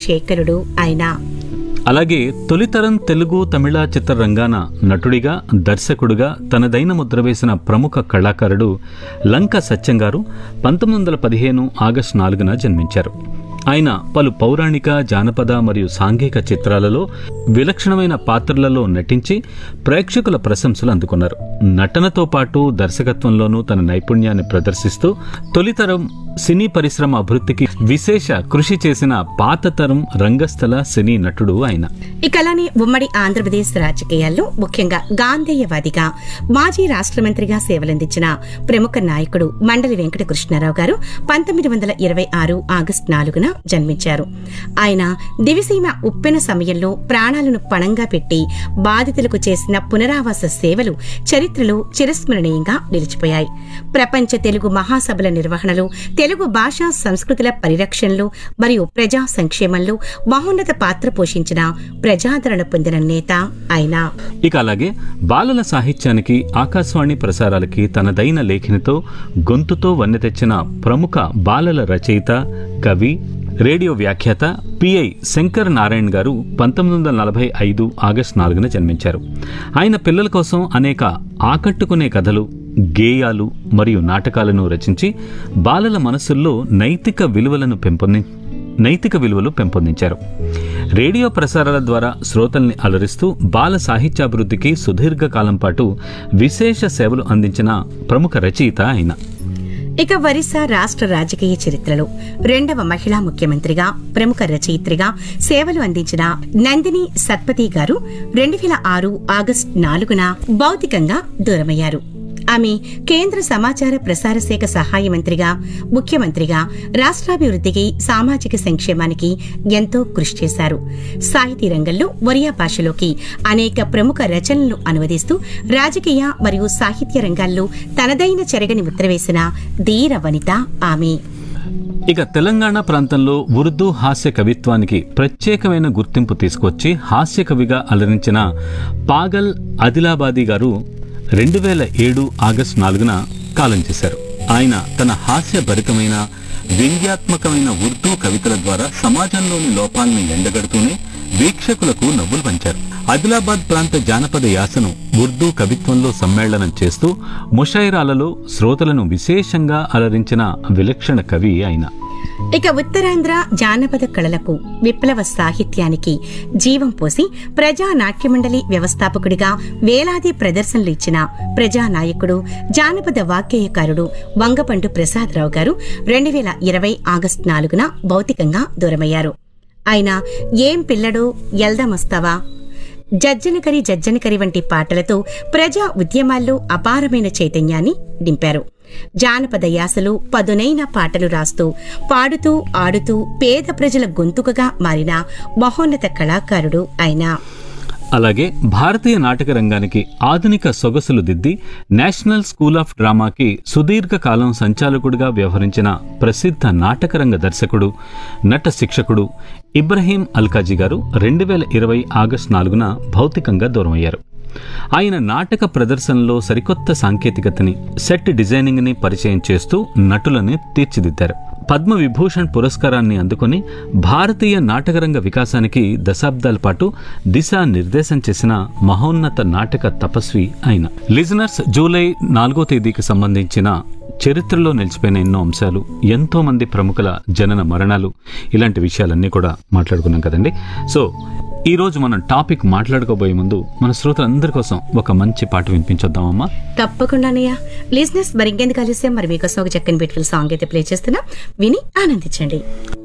శేఖరుడు ఆయన అలాగే తొలితరం తెలుగు తమిళ చిత్రరంగాన నటుడిగా దర్శకుడిగా తనదైన ముద్ర వేసిన ప్రముఖ కళాకారుడు లంక సత్యం గారు పంతొమ్మిది వందల పదిహేను ఆగస్టు నాలుగున జన్మించారు ఆయన పలు పౌరాణిక జానపద మరియు సాంఘిక చిత్రాలలో విలక్షణమైన పాత్రలలో నటించి ప్రేక్షకుల ప్రశంసలు అందుకున్నారు నటనతో పాటు దర్శకత్వంలోనూ తన నైపుణ్యాన్ని ప్రదర్శిస్తూ తొలితరం సినీ పరిశ్రమ అభివృద్ధికి విశేష కృషి చేసిన పాత తరం రంగస్థల సినీ నటుడు ఆయన ఇక అలానే ఉమ్మడి ఆంధ్రప్రదేశ్ రాజకీయాల్లో ముఖ్యంగా గాంధేయవాదిగా మాజీ రాష్ట్ర మంత్రిగా సేవలందించిన ప్రముఖ నాయకుడు మండలి వెంకట కృష్ణారావు గారు పంతొమ్మిది వందల ఇరవై ఆరు ఆగస్టు నాలుగున జన్మించారు ఆయన దివిసీమ ఉప్పెన సమయంలో ప్రాణాలను పణంగా పెట్టి బాధితులకు చేసిన పునరావాస సేవలు చరిత్రలో చిరస్మరణీయంగా నిలిచిపోయాయి ప్రపంచ తెలుగు మహాసభల నిర్వహణలో తెలుగు భాషా సంస్కృతుల పరిరక్షణలో మరియు ప్రజా సంక్షేమంలో మహోన్నత పాత్ర పోషించిన ప్రజాదరణ పొందిన నేత ఆయన ఇక అలాగే బాలల సాహిత్యానికి ఆకాశవాణి ప్రసారాలకి తనదైన లేఖనితో గొంతుతో వన్నె తెచ్చిన ప్రముఖ బాలల రచయిత కవి రేడియో వ్యాఖ్యాత పిఐ శంకర్ నారాయణ్ గారు పంతొమ్మిది వందల నలభై ఐదు ఆగస్టు నాలుగున జన్మించారు ఆయన పిల్లల కోసం అనేక ఆకట్టుకునే కథలు గేయాలు మరియు నాటకాలను రచించి బాలల మనసుల్లో నైతిక విలువలను పెంపొంది నైతిక విలువలు పెంపొందించారు రేడియో ప్రసారాల ద్వారా శ్రోతల్ని అలరిస్తూ బాల సాహిత్యాభివృద్ధికి సుదీర్ఘకాలం పాటు విశేష సేవలు అందించిన ప్రముఖ రచయిత ఆయన ఇక ఒరిస్సా రాష్ట్ర రాజకీయ చరిత్రలో రెండవ మహిళా ముఖ్యమంత్రిగా ప్రముఖ రచయిత్రిగా సేవలు అందించిన నందిని సత్పతి గారు రెండు వేల ఆరు ఆగస్టు నాలుగున భౌతికంగా దూరమయ్యారు ఆమె కేంద్ర సమాచార ప్రసార శాఖ సహాయ మంత్రిగా ముఖ్యమంత్రిగా రాష్ట్రాభివృద్ధికి సామాజిక సంక్షేమానికి ఎంతో కృషి చేశారు సాహితీ రంగంలో ఒరియా భాషలోకి అనేక ప్రముఖ రచనలను అనువదిస్తూ రాజకీయ మరియు సాహిత్య రంగాల్లో తనదైన చెరగని ముద్ర వేసిన ధీర వనిత ఆమె ఇక తెలంగాణ ప్రాంతంలో ఉర్దూ హాస్య కవిత్వానికి ప్రత్యేకమైన గుర్తింపు తీసుకొచ్చి హాస్య కవిగా అలరించిన పాగల్ ఆదిలాబాదీ గారు రెండు వేల ఏడు ఆగస్టు నాలుగున కాలం చేశారు ఆయన తన హాస్యభరితమైన వ్యంగ్యాత్మకమైన ఉర్దూ కవితల ద్వారా సమాజంలోని లోపాలను ఎండగడుతూనే వీక్షకులకు నవ్వులు పంచారు ఆదిలాబాద్ ప్రాంత జానపద యాసను ఉర్దూ కవిత్వంలో సమ్మేళనం చేస్తూ ముషైరాలలో శ్రోతలను విశేషంగా అలరించిన విలక్షణ కవి ఆయన ఇక ఉత్తరాంధ్ర జానపద కళలకు విప్లవ సాహిత్యానికి జీవం పోసి ప్రజా నాట్యమండలి వ్యవస్థాపకుడిగా వేలాది ప్రదర్శనలు ఇచ్చిన ప్రజానాయకుడు జానపద వాగ్గేయకారుడు వంగపండు ప్రసాదరావు గారు రెండు వేల ఇరవై ఆగస్టు నాలుగున భౌతికంగా దూరమయ్యారు ఆయన ఏం పిల్లడో ఎల్దామొస్తావా జజ్జనకరి జజ్జనకరి వంటి పాటలతో ప్రజా ఉద్యమాల్లో అపారమైన చైతన్యాన్ని నింపారు జానపద యాసలు పదునైన పాటలు రాస్తూ పాడుతూ ఆడుతూ పేద ప్రజల గొంతుకగా మారిన మహోన్నత కళాకారుడు ఆయన అలాగే భారతీయ నాటక రంగానికి ఆధునిక సొగసులు దిద్ది నేషనల్ స్కూల్ ఆఫ్ డ్రామాకి సుదీర్ఘ కాలం సంచాలకుడిగా వ్యవహరించిన ప్రసిద్ధ నాటకరంగ దర్శకుడు నట శిక్షకుడు ఇబ్రహీం అల్కాజీ గారు రెండు వేల ఇరవై ఆగస్టు నాలుగున భౌతికంగా దూరమయ్యారు ఆయన నాటక ప్రదర్శనలో సరికొత్త సాంకేతికతని సెట్ డిజైనింగ్ ని పరిచయం చేస్తూ నటులని తీర్చిదిద్దారు పద్మ విభూషణ్ పురస్కారాన్ని అందుకొని భారతీయ నాటకరంగ వికాసానికి దశాబ్దాల పాటు దిశా నిర్దేశం చేసిన మహోన్నత నాటక తపస్వి ఆయన లిజనర్స్ జూలై నాలుగో తేదీకి సంబంధించిన చరిత్రలో నిలిచిపోయిన ఎన్నో అంశాలు ఎంతో మంది ప్రముఖుల జనన మరణాలు ఇలాంటి విషయాలన్నీ కూడా మాట్లాడుకున్నాం కదండి సో ఈ రోజు మనం టాపిక్ మాట్లాడుకోబోయే ముందు మన శ్రోతలందరి కోసం ఒక మంచి పాట వినిపించొద్దామమ్మా తప్పకుండానయ్యా లిజినెస్ మరి ఇంకెందుకు కలిస్తే మరి మీకోసం ఒక చక్కని బ్యూటిఫుల్ సాంగ్ అయితే ప్లే చేస్తున్నా విని ఆనందించండి